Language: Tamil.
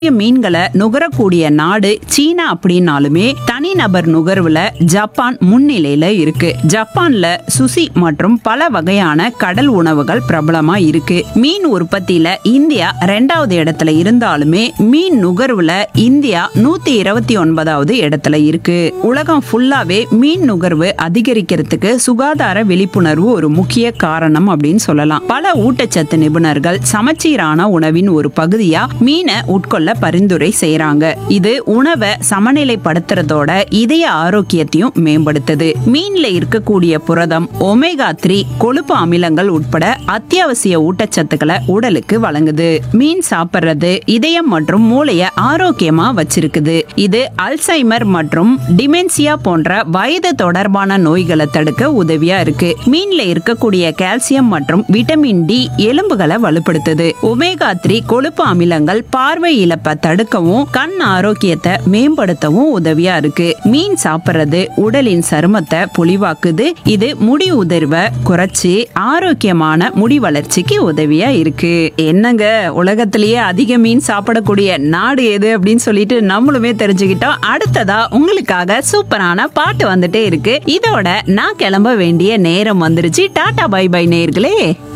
மீன்களை நுகரக்கூடிய நாடு சீனா அப்படின்னாலுமே தனிநபர் நுகர்வுல ஜப்பான் முன்னிலையில இருக்கு ஜப்பான்ல சுசி மற்றும் பல வகையான கடல் உணவுகள் பிரபலமா இருக்கு மீன் உற்பத்தியில இந்தியா ரெண்டாவது இடத்துல இருந்தாலுமே மீன் நுகர்வுல இந்தியா நூத்தி இருபத்தி ஒன்பதாவது இடத்துல இருக்கு உலகம் ஃபுல்லாவே மீன் நுகர்வு அதிகரிக்கிறதுக்கு சுகாதார விழிப்புணர்வு ஒரு முக்கிய காரணம் அப்படின்னு சொல்லலாம் பல ஊட்டச்சத்து நிபுணர்கள் சமச்சீரான உணவின் ஒரு பகுதியா மீனை உட்கொள்ள பரிந்துரை செய்றாங்க இது உணவை சமநிலைப்படுத்துறதோட இதய ஆரோக்கியத்தையும் மேம்படுத்துது மீன்ல இருக்கக்கூடிய புரதம் ஒமேகா த்ரீ கொழுப்பு அமிலங்கள் உட்பட அத்தியாவசிய ஊட்டச்சத்துக்களை உடலுக்கு வழங்குது மீன் சாப்பிடுறது இதயம் மற்றும் மூளைய ஆரோக்கியமா வச்சிருக்குது இது அல்சைமர் மற்றும் டிமென்சியா போன்ற வயது தொடர்பான நோய்களை தடுக்க உதவியா இருக்கு மீன்ல இருக்கக்கூடிய கால்சியம் மற்றும் விட்டமின் டி எலும்புகளை வலுப்படுத்துது ஒமேகா த்ரீ கொழுப்பு அமிலங்கள் பார்வை இழப்பை தடுக்கவும் கண் ஆரோக்கியத்தை மேம்படுத்தவும் உதவியா இருக்கு மீன் சாப்பிடுறது உடலின் சருமத்தை பொலிவாக்குது இது முடி உதிர்வை குறைச்சி ஆரோக்கியமான முடி வளர்ச்சிக்கு உதவியா இருக்கு என்னங்க உலகத்திலேயே அதிக மீன் சாப்பிடக்கூடிய நாடு எது அப்படின்னு சொல்லிட்டு நம்மளுமே தெரிஞ்சுக்கிட்டோம் அடுத்ததா உங்களுக்காக சூப்பரான பாட்டு வந்துட்டே இருக்கு இதோட நான் கிளம்ப வேண்டிய நேரம் வந்துருச்சு டாடா பை பை நேர்களே